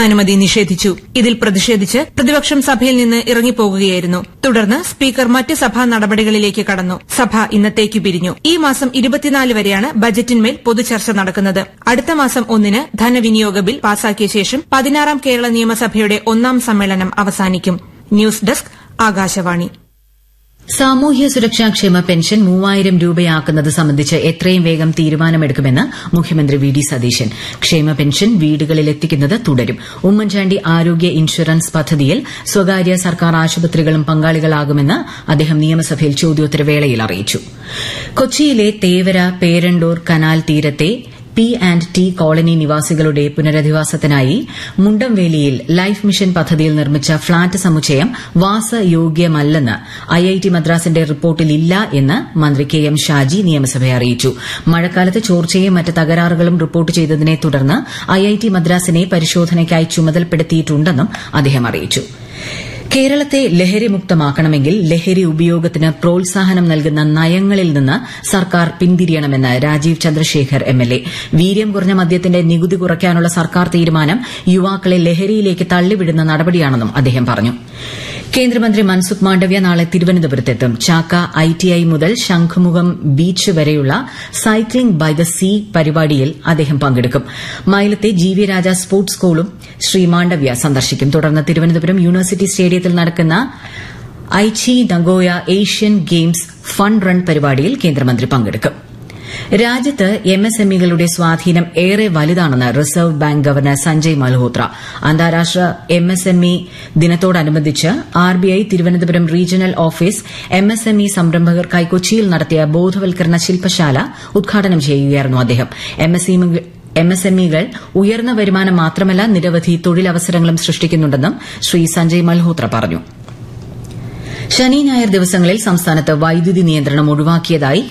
പ്രവർത്തനാനുമതി നിഷേധിച്ചു ഇതിൽ പ്രതിഷേധിച്ച് പ്രതിപക്ഷം സഭയിൽ നിന്ന് ഇറങ്ങിപ്പോകുകയായിരുന്നു തുടർന്ന് സ്പീക്കർ മറ്റ് സഭാ നടപടികളിലേക്ക് കടന്നു സഭ ഇന്നത്തേക്ക് പിരിഞ്ഞു ഈ മാസം ഇരുപത്തിനാല് വരെയാണ് ബജറ്റിന്മേൽ പൊതുചർച്ച നടക്കുന്നത് അടുത്ത മാസം ഒന്നിന് ധനവിനിയോഗ ബിൽ പാസാക്കിയ ശേഷം പതിനാറാം കേരള നിയമസഭയുടെ ഒന്നാം സമ്മേളനം അവസാനിക്കും ന്യൂസ് ഡെസ്ക് ആകാശവാണി സാമൂഹ്യ സുരക്ഷാ ക്ഷേമ പെൻഷൻ മൂവായിരം രൂപയാക്കുന്നത് സംബന്ധിച്ച് എത്രയും വേഗം തീരുമാനമെടുക്കുമെന്ന് മുഖ്യമന്ത്രി വി ഡി സതീശൻ ക്ഷേമ പെൻഷൻ വീടുകളിലെത്തിക്കുന്നത് തുടരും ഉമ്മൻചാണ്ടി ആരോഗ്യ ഇൻഷുറൻസ് പദ്ധതിയിൽ സ്വകാര്യ സർക്കാർ ആശുപത്രികളും പങ്കാളികളാകുമെന്ന് അദ്ദേഹം നിയമസഭയിൽ ചോദ്യോത്തരവേളയിൽ അറിയിച്ചു കൊച്ചിയിലെ തേവര പേരണ്ടൂർ കനാൽ തീരത്തെ പി ആൻഡ് ടി കോളനി നിവാസികളുടെ പുനരധിവാസത്തിനായി മുണ്ടംവേലിയിൽ ലൈഫ് മിഷൻ പദ്ധതിയിൽ നിർമ്മിച്ച ഫ്ളാറ്റ് സമുച്ചയം വാസയോഗ്യമല്ലെന്ന് ഐഐടി മദ്രാസിന്റെ റിപ്പോർട്ടിലില്ല എന്ന് മന്ത്രി കെ എം ഷാജി നിയമസഭയെ അറിയിച്ചു മഴക്കാലത്ത് ചോർച്ചയും മറ്റ് തകരാറുകളും റിപ്പോർട്ട് ചെയ്തതിനെ തുടർന്ന് ഐഐടി മദ്രാസിനെ പരിശോധനയ്ക്കായി ചുമതലപ്പെടുത്തിയിട്ടുണ്ടെന്നും അദ്ദേഹം അറിയിച്ചു കേരളത്തെ ലഹരിമുക്തമാക്കണമെങ്കിൽ ലഹരി ഉപയോഗത്തിന് പ്രോത്സാഹനം നൽകുന്ന നയങ്ങളിൽ നിന്ന് സർക്കാർ പിന്തിരിയണമെന്ന് രാജീവ് ചന്ദ്രശേഖർ എംഎൽഎ വീര്യം കുറഞ്ഞ മദ്യത്തിന്റെ നികുതി കുറയ്ക്കാനുള്ള സർക്കാർ തീരുമാനം യുവാക്കളെ ലഹരിയിലേക്ക് തള്ളിവിടുന്ന നടപടിയാണെന്നും അദ്ദേഹം പറഞ്ഞു കേന്ദ്രമന്ത്രി മൻസുഖ് മാണ്ഡവ്യ നാളെ തിരുവനന്തപുരത്തെത്തും ചാക്ക ഐടിഐ മുതൽ ശംഖുമുഖം ബീച്ച് വരെയുള്ള സൈക്ലിംഗ് ബൈ ദ സീ പരിപാടിയിൽ അദ്ദേഹം പങ്കെടുക്കും മൈലത്തെ ജി വി രാജ സ്പോർട്സ് സ്കൂളും ശ്രീ മാണ്ഡവ്യ സന്ദർശിക്കും തുടർന്ന് തിരുവനന്തപുരം യൂണിവേഴ്സിറ്റി സ്റ്റേഡിയത്തിൽ നടക്കുന്ന Aichi Nagoya Asian games fun run പരിപാടിയിൽ കേന്ദ്രമന്ത്രി പങ്കെടുക്കും രാജ്യത്ത് എംഎസ്എംഇകളുടെ സ്വാധീനം ഏറെ വലുതാണെന്ന് reserve bank governor Sanjay Malhotra അന്താരാഷ്ട്ര എംഎസ്എംഇ ദിനത്തോടനുബന്ധിച്ച് RBI Thiruvananthapuram regional office MSME സംരംഭകർക്കായി കൊച്ചിയിൽ നടത്തിയ ബോധവൽക്കരണ ശില്പശാല ഉദ്ഘാടനം ചെയ്യുകയായിരുന്നു അദ്ദേഹം എംഎസ്എംഇകൾ ഉയർന്ന വരുമാനം മാത്രമല്ല നിരവധി തൊഴിലവസരങ്ങളും സൃഷ്ടിക്കുന്നുണ്ടെന്നും ശ്രീ സഞ്ജയ് മൽഹോത്ര പറഞ്ഞു ശനി ഞായർ ദിവസങ്ങളിൽ സംസ്ഥാനത്ത് വൈദ്യുതി നിയന്ത്രണം ഒഴിവാക്കിയതായി